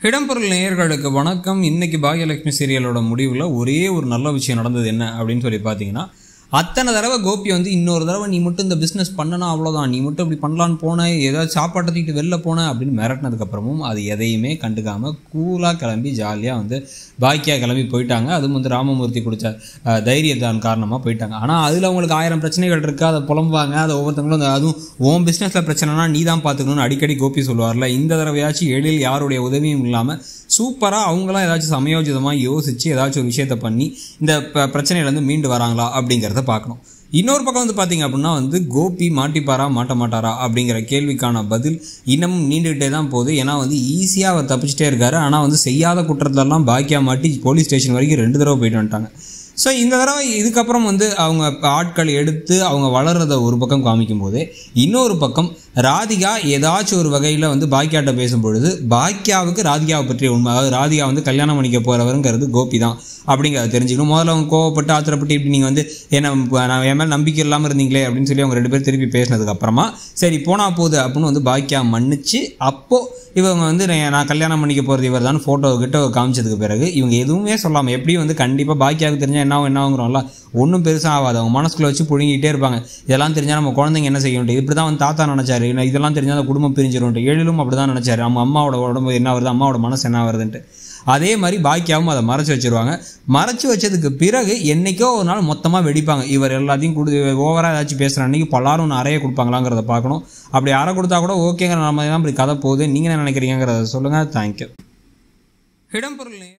இடம்பொருள் நேயர்களுக்கு வணக்கம் இன்னைக்கு பாகியலட்சுமி சீரியலோட முடிவில் ஒரே ஒரு நல்ல விஷயம் நடந்தது என்ன அப்படின்னு சொல்லி பார்த்தீங்கன்னா அத்தனை தடவை கோபி வந்து இன்னொரு தடவை நீ மட்டும் இந்த பிஸ்னஸ் பண்ணனா அவ்வளோதான் நீ மட்டும் இப்படி பண்ணலான்னு போன ஏதாவது சாப்பாட்டை தூக்கிட்டு வெளில போன அப்படின்னு மிரட்டினதுக்கப்புறமும் அது எதையுமே கண்டுக்காமல் கூலாக கிளம்பி ஜாலியாக வந்து பாக்கியாக கிளம்பி போயிட்டாங்க அதுவும் வந்து ராமமூர்த்தி கொடுத்த அஹ், தைரியத்தான் காரணமாக போயிட்டாங்க ஆனால் அதில் அவங்களுக்கு ஆயிரம் பிரச்சனைகள் இருக்குது அதை புலம்புவாங்க அதை ஒவ்வொருத்தவங்களும் அந்த அதுவும் ஓன் பிஸ்னஸில் பிரச்சனைனா நீ தான் பார்த்துக்கணும்னு அடிக்கடி கோபி சொல்லுவார்ல இந்த தடவையாச்சும் எழில் யாருடைய உதவியும் இல்லாமல் சூப்பராக அவங்களாம் ஏதாச்சும் சமயோஜிதமாக யோசித்து ஏதாச்சும் ஒரு விஷயத்தை பண்ணி இந்த ப- பிரச்சனையிலேருந்து மீண்டு வராங்களா அப்படிங்கிறத பார்க்கணும் இன்னொரு பக்கம் வந்து பார்த்தீங்க அப்படின்னா வந்து கோபி மாட்டிப்பாரா மாட்ட மாட்டாரா அப்படிங்கிற கேள்விக்கான பதில் இன்னமும் நீண்டுகிட்டே தான் போகுது ஏன்னா வந்து ஈஸியாக அவர் தப்பிச்சிட்டே இருக்காரு ஆனால் வந்து செய்யாத குற்றத்தெல்லாம் பாக்கியா மாட்டி போலீஸ் ஸ்டேஷன் வரைக்கும் ரெண்டு தடவை போயிட்டு வந்துட்டாங்க ஸோ இந்த தடவை இதுக்கப்புறம் வந்து அவங்க ஆட்கள் எடுத்து அவங்க வளர்றத ஒரு பக்கம் காமிக்கும் போது இன்னொரு பக்கம் ராதிகா ஏதாச்சும் ஒரு வகையில் வந்து பாக்கியாட்ட பேசும் பொழுது பாக்கியாவுக்கு ராதிகாவை பற்றிய உண்மை அதாவது ராதிகா வந்து கல்யாணம் பண்ணிக்க போகிறவருங்கிறது கோபி தான் அப்படிங்கிறத தெரிஞ்சுக்கணும் முதல்ல அவங்க கோவப்பட்டு ஆத்திரப்பட்டு இப்படி நீங்கள் வந்து என்ன நான் என் மேலே நம்பிக்கை இல்லாமல் இருந்தீங்களே அப்படின்னு சொல்லி அவங்க ரெண்டு பேரும் திருப்பி பேசினதுக்கு அப்புறமா சரி போனா போகுது அப்படின்னு வந்து பாக்கியா மன்னிச்சு அப்போது இவங்க வந்து நான் நான் கல்யாணம் பண்ணிக்க போகிறது இவர் தான் ஃபோட்டோ கிட்ட காமிச்சதுக்கு பிறகு இவங்க எதுவுமே சொல்லாமல் எப்படியும் வந்து கண்டிப்பாக பாக்கியாவுக்கு தெரிஞ்சால் என்ன ஆகும் என்ன ஆகுங்கிறோம்ல ஒன்றும் பெருசாக ஆகாது அவங்க மனசுக்குள்ள வச்சு புழுங்கிட்டே இருப்பாங்க இதெல்லாம் தெரிஞ்சால் நம்ம குழந்தைங்க என்ன செய்யணும் இப்படி தான் வந்து தாத்தா நினச்சாரு நான் இதெல்லாம் தெரிஞ்சால் அந்த குடும்பம் பிரிஞ்சிடும் எழிலும் அப்படி தான் நினச்சாரு நம்ம அம்மாவோட உடம்பு என்ன வருது அம்மாவோட மனசு என்ன வருதுன்ட்டு அதே மாதிரி பாக்கியாவும் அதை மறைச்சு வச்சிருவாங்க மறைச்சு வச்சதுக்கு பிறகு என்னைக்கோ ஒரு நாள் மொத்தமாக வெடிப்பாங்க இவர் எல்லாத்தையும் கொடு ஓவராக ஏதாச்சும் பேசுகிற அன்னைக்கு பல்லாரும் ஒன்று அறைய கொடுப்பாங்களாங்கிறத பார்க்கணும் அப்படி அறை கொடுத்தா கூட ஓகேங்கிற நம்ம தான் இப்படி கதை போகுது நீங்கள் என்ன நினைக்கிறீங்கிறத சொல்லுங்கள் தேங்க்யூ இடம்பொருள்